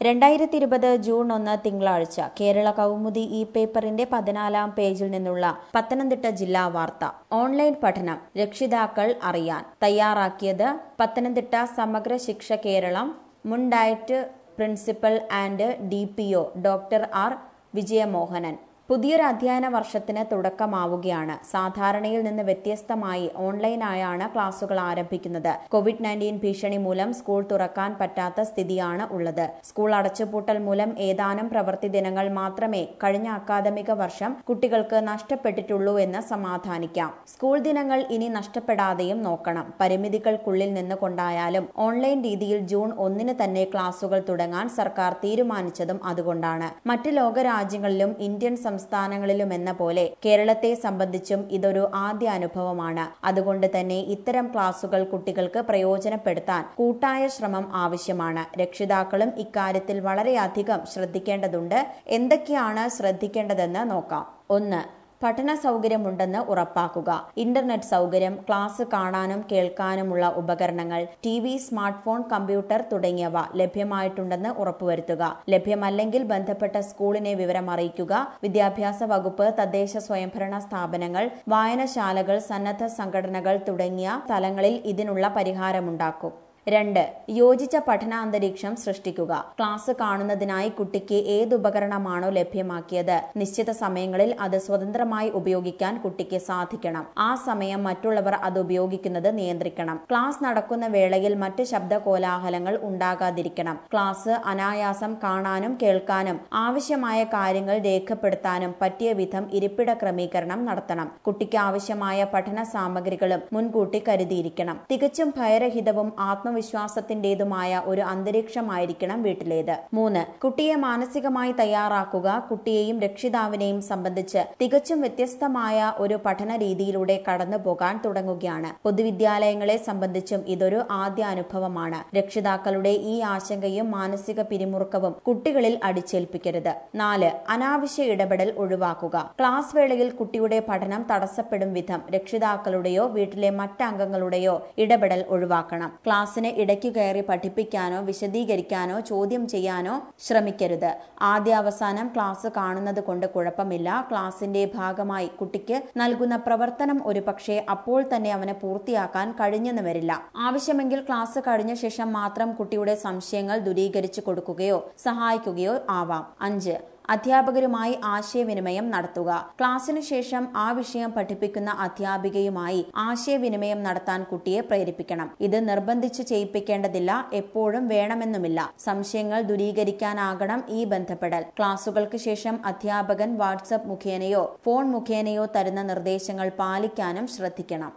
രണ്ടായിരത്തി ഇരുപത് ജൂൺ ഒന്ന് തിങ്കളാഴ്ച കേരള കൗമുദി ഇ പേപ്പറിന്റെ പതിനാലാം പേജിൽ നിന്നുള്ള പത്തനംതിട്ട ജില്ലാ വാർത്ത ഓൺലൈൻ പഠനം രക്ഷിതാക്കൾ അറിയാൻ തയ്യാറാക്കിയത് പത്തനംതിട്ട സമഗ്ര ശിക്ഷ കേരളം മുൻ DIET principal and D P O doctor R Vijayamohanan പുതിയൊരു അധ്യയന വർഷത്തിന് തുടക്കമാവുകയാണ് സാധാരണയിൽ നിന്ന് വ്യത്യസ്തമായി ഓൺലൈനായാണ് ക്ലാസുകൾ ആരംഭിക്കുന്നത് കോവിഡ് നയൻറ്റീൻ ഭീഷണി മൂലം സ്കൂൾ തുറക്കാൻ പറ്റാത്ത സ്ഥിതിയാണ് ഉള്ളത് സ്കൂൾ അടച്ചുപൂട്ടൽ മൂലം ഏതാനും പ്രവൃത്തി ദിനങ്ങൾ മാത്രമേ കഴിഞ്ഞ അക്കാദമിക വർഷം കുട്ടികൾക്ക് നഷ്ടപ്പെട്ടിട്ടുള്ളൂ എന്ന് സമാധാനിക്കാം സ്കൂൾ ദിനങ്ങൾ ഇനി നഷ്ടപ്പെടാതെയും നോക്കണം പരിമിതികൾക്കുള്ളിൽ നിന്ന് കൊണ്ടായാലും ഓൺലൈൻ രീതിയിൽ ജൂൺ ഒന്നിന് തന്നെ ക്ലാസുകൾ തുടങ്ങാൻ സർക്കാർ തീരുമാനിച്ചതും അതുകൊണ്ടാണ് മറ്റ് ലോകരാജ്യങ്ങളിലും ഇന്ത്യൻ സംസ്ഥാനങ്ങളിലും എന്ന പോലെ കേരളത്തെ സംബന്ധിച്ചും ഇതൊരു ആദ്യ അനുഭവമാണ് അതുകൊണ്ട് തന്നെ ഇത്തരം ക്ലാസുകൾ കുട്ടികൾക്ക് പ്രയോജനപ്പെടുത്താൻ കൂട്ടായ ശ്രമം ആവശ്യമാണ് രക്ഷിതാക്കളും ഇക്കാര്യത്തിൽ വളരെയധികം ശ്രദ്ധിക്കേണ്ടതുണ്ട് എന്തൊക്കെയാണ് ശ്രദ്ധിക്കേണ്ടതെന്ന് നോക്കാം ഒന്ന് പഠന സൗകര്യമുണ്ടെന്ന് ഉറപ്പാക്കുക ഇന്റർനെറ്റ് സൗകര്യം ക്ലാസ് കാണാനും കേൾക്കാനുമുള്ള ഉപകരണങ്ങൾ T V smart phone computer തുടങ്ങിയവ ലഭ്യമായിട്ടുണ്ടെന്ന് ഉറപ്പുവരുത്തുക ലഭ്യമല്ലെങ്കിൽ ബന്ധപ്പെട്ട സ്കൂളിനെ വിവരം അറിയിക്കുക വിദ്യാഭ്യാസ വകുപ്പ് തദ്ദേശ സ്വയംഭരണ സ്ഥാപനങ്ങൾ വായനശാലകൾ സന്നദ്ധ സംഘടനകൾ തുടങ്ങിയ സ്ഥലങ്ങളിൽ ഇതിനുള്ള പരിഹാരമുണ്ടാക്കും രണ്ട് യോജിച്ച പഠനാന്തരീക്ഷം സൃഷ്ടിക്കുക ക്ലാസ് കാണുന്നതിനായി കുട്ടിക്ക് ഏത് ഉപകരണമാണോ ലഭ്യമാക്കിയത് നിശ്ചിത സമയങ്ങളിൽ അത് സ്വതന്ത്രമായി ഉപയോഗിക്കാൻ കുട്ടിക്ക് സാധിക്കണം ആ സമയം മറ്റുള്ളവർ അത് ഉപയോഗിക്കുന്നത് നിയന്ത്രിക്കണം ക്ലാസ് നടക്കുന്ന വേളയിൽ മറ്റ് ശബ്ദ കോലാഹലങ്ങൾ ഉണ്ടാകാതിരിക്കണം ക്ലാസ് അനായാസം കാണാനും കേൾക്കാനും ആവശ്യമായ കാര്യങ്ങൾ രേഖപ്പെടുത്താനും പറ്റിയ വിധം ഇരിപ്പിട ക്രമീകരണം നടത്തണം കുട്ടിക്ക് ആവശ്യമായ പഠന സാമഗ്രികളും മുൻകൂട്ടി കരുതിയിരിക്കണം തികച്ചും ഭയരഹിതവും ആത്മ ആത്മവിശ്വാസത്തിന്റേതുമായ ഒരു അന്തരീക്ഷമായിരിക്കണം വീട്ടിലേത് മൂന്ന് കുട്ടിയെ മാനസികമായി തയ്യാറാക്കുക കുട്ടിയെയും രക്ഷിതാവിനെയും സംബന്ധിച്ച് തികച്ചും വ്യത്യസ്തമായ ഒരു പഠന രീതിയിലൂടെ കടന്നു പോകാൻ തുടങ്ങുകയാണ് പൊതുവിദ്യാലയങ്ങളെ സംബന്ധിച്ചും ഇതൊരു ആദ്യ അനുഭവമാണ് രക്ഷിതാക്കളുടെ ഈ ആശങ്കയും മാനസിക പിരിമുറുക്കവും കുട്ടികളിൽ അടിച്ചേൽപ്പിക്കരുത് നാല് അനാവശ്യ ഇടപെടൽ ഒഴിവാക്കുക ക്ലാസ് വേളയിൽ കുട്ടിയുടെ പഠനം തടസ്സപ്പെടും വിധം രക്ഷിതാക്കളുടെയോ വീട്ടിലെ മറ്റംഗങ്ങളുടെയോ ഇടപെടൽ ഒഴിവാക്കണം ക്ലാസ്സിന് ഇടയ്ക്കു കയറി പഠിപ്പിക്കാനോ വിശദീകരിക്കാനോ ചോദ്യം ചെയ്യാനോ ശ്രമിക്കരുത് ആദ്യ അവസാനം ക്ലാസ് കാണുന്നത് കൊണ്ട് കുഴപ്പമില്ല ക്ലാസിന്റെ ഭാഗമായി കുട്ടിക്ക് നൽകുന്ന പ്രവർത്തനം ഒരുപക്ഷെ അപ്പോൾ തന്നെ അവന് പൂർത്തിയാക്കാൻ കഴിഞ്ഞെന്ന് വരില്ല ആവശ്യമെങ്കിൽ ക്ലാസ് കഴിഞ്ഞ ശേഷം മാത്രം കുട്ടിയുടെ സംശയങ്ങൾ ദൂരീകരിച്ചു കൊടുക്കുകയോ സഹായിക്കുകയോ ആവാം അഞ്ച് അധ്യാപകരുമായി ആശയവിനിമയം നടത്തുക ക്ലാസ്സിനു ശേഷം ആ വിഷയം പഠിപ്പിക്കുന്ന അധ്യാപികയുമായി ആശയവിനിമയം നടത്താൻ കുട്ടിയെ പ്രേരിപ്പിക്കണം ഇത് നിർബന്ധിച്ച് ചെയ്യിപ്പിക്കേണ്ടതില്ല എപ്പോഴും വേണമെന്നുമില്ല സംശയങ്ങൾ ദൂരീകരിക്കാനാകണം ഈ ബന്ധപ്പെടൽ ക്ലാസുകൾക്ക് ശേഷം അധ്യാപകൻ വാട്സപ്പ് മുഖേനയോ ഫോൺ മുഖേനയോ തരുന്ന നിർദ്ദേശങ്ങൾ പാലിക്കാനും ശ്രദ്ധിക്കണം